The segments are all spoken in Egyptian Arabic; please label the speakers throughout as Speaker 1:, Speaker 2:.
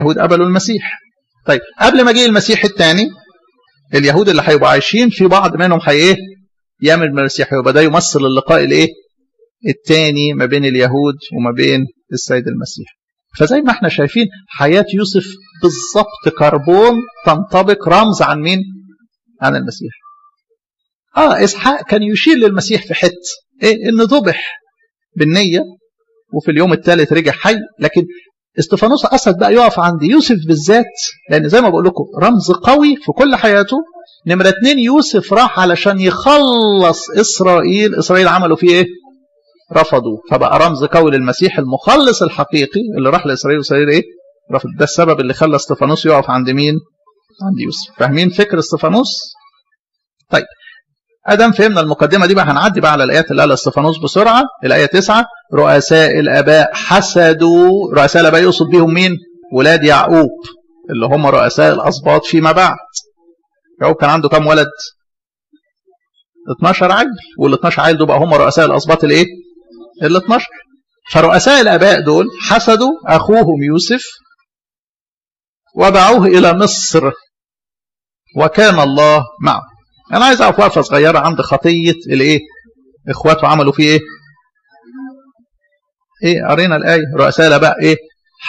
Speaker 1: اليهود قبلوا المسيح طيب قبل ما جه المسيح الثاني اليهود اللي هيبقوا عايشين في بعض منهم هي ايه يعمل المسيح يبقى ده يمثل اللقاء الايه الثاني ما بين اليهود وما بين السيد المسيح فزي ما احنا شايفين حياة يوسف بالظبط كربون تنطبق رمز عن مين عن المسيح اه اسحاق كان يشير للمسيح في حته ايه انه ذبح بالنيه وفي اليوم الثالث رجع حي لكن استفانوس قصد بقى يقف عند يوسف بالذات لان زي ما بقول لكم رمز قوي في كل حياته نمرة اتنين يوسف راح علشان يخلص اسرائيل اسرائيل عملوا فيه ايه رفضوا فبقى رمز قوي للمسيح المخلص الحقيقي اللي راح لاسرائيل واسرائيل ايه رفض ده السبب اللي خلى استفانوس يقف عند مين عند يوسف فاهمين فكر استفانوس طيب ادم فهمنا المقدمه دي بقى هنعدي بقى على الايات اللي قالها استفانوس بسرعه الايه 9 رؤساء الاباء حسدوا رؤساء الاباء يقصد بيهم مين ولاد يعقوب اللي هم رؤساء الاسباط فيما بعد يعقوب كان عنده كام ولد 12 عيل وال 12 عيل دول بقى هم رؤساء الاسباط الايه ال 12 فرؤساء الاباء دول حسدوا اخوهم يوسف وباعوه الى مصر وكان الله معه انا عايز اقف وقفه صغيره عند خطيه الايه اخواته عملوا فيه ايه ايه قرينا الايه رؤساء الاباء ايه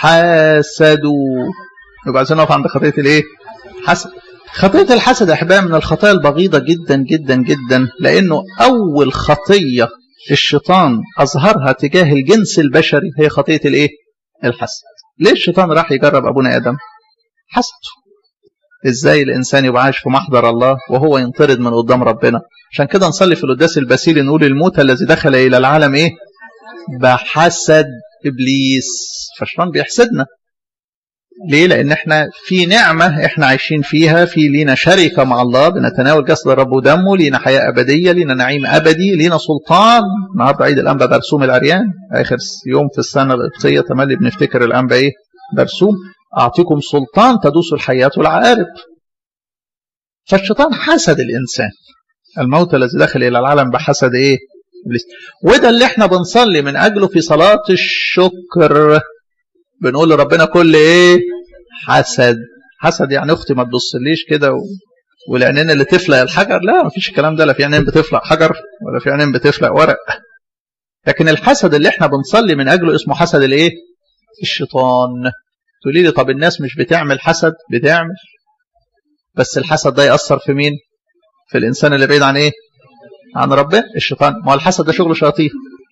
Speaker 1: حسدوا يبقى عايزين نقف عند خطيه الايه حسد خطيه الحسد يا احبائي من الخطايا البغيضه جدا جدا جدا لانه اول خطيه الشيطان اظهرها تجاه الجنس البشري هي خطيه الايه الحسد ليه الشيطان راح يجرب ابونا ادم حسده ازاي الانسان يبقى عايش في محضر الله وهو ينطرد من قدام ربنا عشان كده نصلي في القداس البسيل نقول الموت الذي دخل الى العالم ايه بحسد ابليس فالشيطان بيحسدنا ليه لان احنا في نعمه احنا عايشين فيها في لينا شركه مع الله بنتناول جسد الرب ودمه لينا حياه ابديه لينا نعيم ابدي لينا سلطان النهارده عيد الانبا برسوم العريان اخر يوم في السنه القبطيه تملي بنفتكر الانبا ايه برسوم أعطيكم سلطان تدوس الحياة والعقارب فالشيطان حسد الإنسان الموت الذي دخل إلى العالم بحسد إيه إبليس وده اللي احنا بنصلي من أجله في صلاة الشكر بنقول لربنا كل إيه حسد حسد يعني أختي ما تبصليش كده و... والعينين اللي تفلق الحجر لا مفيش الكلام ده لا في عينين بتفلق حجر ولا في عينين بتفلق ورق لكن الحسد اللي احنا بنصلي من أجله اسمه حسد الإيه الشيطان تقولي لي طب الناس مش بتعمل حسد بتعمل بس الحسد ده يأثر في مين في الإنسان اللي بعيد عن إيه عن ربنا الشيطان ما هو الحسد ده شغل شياطين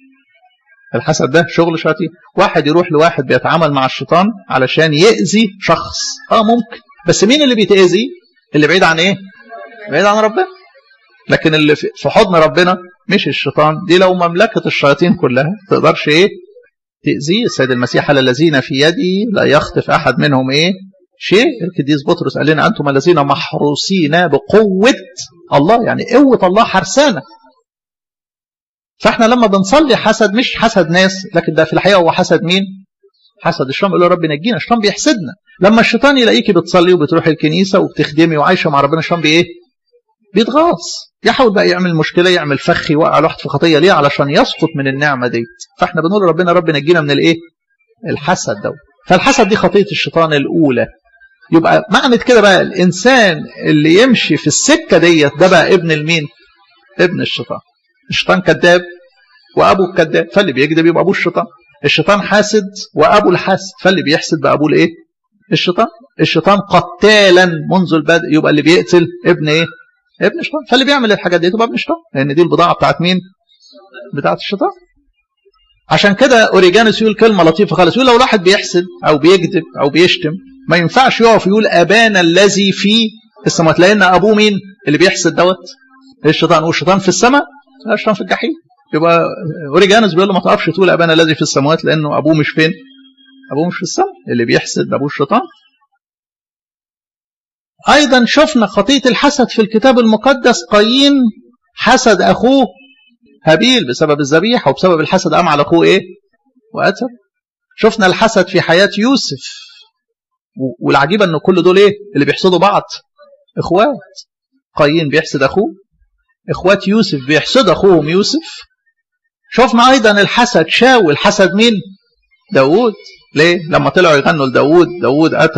Speaker 1: الحسد ده شغل شياطين واحد يروح لواحد بيتعامل مع الشيطان علشان يأذي شخص اه ممكن بس مين اللي بيتأذي اللي بعيد عن ايه بعيد عن ربنا لكن اللي في حضن ربنا مش الشيطان دي لو مملكة الشياطين كلها تقدرش ايه تأذيه السيد المسيح على الذين في يدي لا يخطف أحد منهم إيه شيء القديس بطرس قال لنا أنتم الذين محروسين بقوة الله يعني قوة الله حرسانة فاحنا لما بنصلي حسد مش حسد ناس لكن ده في الحقيقة هو حسد مين حسد الشيطان يقول له رب نجينا الشيطان بيحسدنا لما الشيطان يلاقيكي بتصلي وبتروحي الكنيسة وبتخدمي وعايشة مع ربنا الشيطان بإيه بيتغاظ يحاول بقى يعمل مشكلة يعمل فخ يوقع الواحد في خطية ليه علشان يسقط من النعمة دي فاحنا بنقول ربنا رب نجينا من الايه الحسد ده فالحسد دي خطية الشيطان الأولى يبقى معنى كده بقى الإنسان اللي يمشي في السكة ديت ده بقى ابن المين ابن الشيطان الشيطان كذاب وأبوه كذاب فاللي بيكذب يبقى أبوه الشيطان الشيطان حاسد وأبوه الحاسد فاللي بيحسد بقى أبوه الإيه الشيطان الشيطان قتالا منذ البدء يبقى اللي بيقتل ابن إيه ابن الشيطان فاللي بيعمل الحاجات دي تبقى ابن الشيطان لان دي البضاعه بتاعت مين بتاعت الشيطان عشان كده اوريجانوس يقول كلمه لطيفه خالص يقول لو واحد بيحسد او بيكذب او بيشتم ما ينفعش يقف يقول ابانا الذي في السماوات لان ابوه مين اللي بيحسد دوت الشيطان والشيطان في السماء لا الشيطان في الجحيم يبقى اوريجانوس بيقول له ما تقفش تقول ابانا الذي في السماوات لانه ابوه مش فين ابوه مش في السماء اللي بيحسد ابوه الشيطان أيضا شفنا خطية الحسد في الكتاب المقدس قايين حسد أخوه هابيل بسبب الذبيحة وبسبب الحسد قام على أخوه إيه؟ وقتل شفنا الحسد في حياة يوسف والعجيبة أن كل دول إيه؟ اللي بيحسدوا بعض إخوات قايين بيحسد أخوه إخوات يوسف بيحسد أخوهم يوسف شفنا أيضا الحسد شاول حسد مين؟ داود ليه لما طلعوا يغنوا لداود داود قتل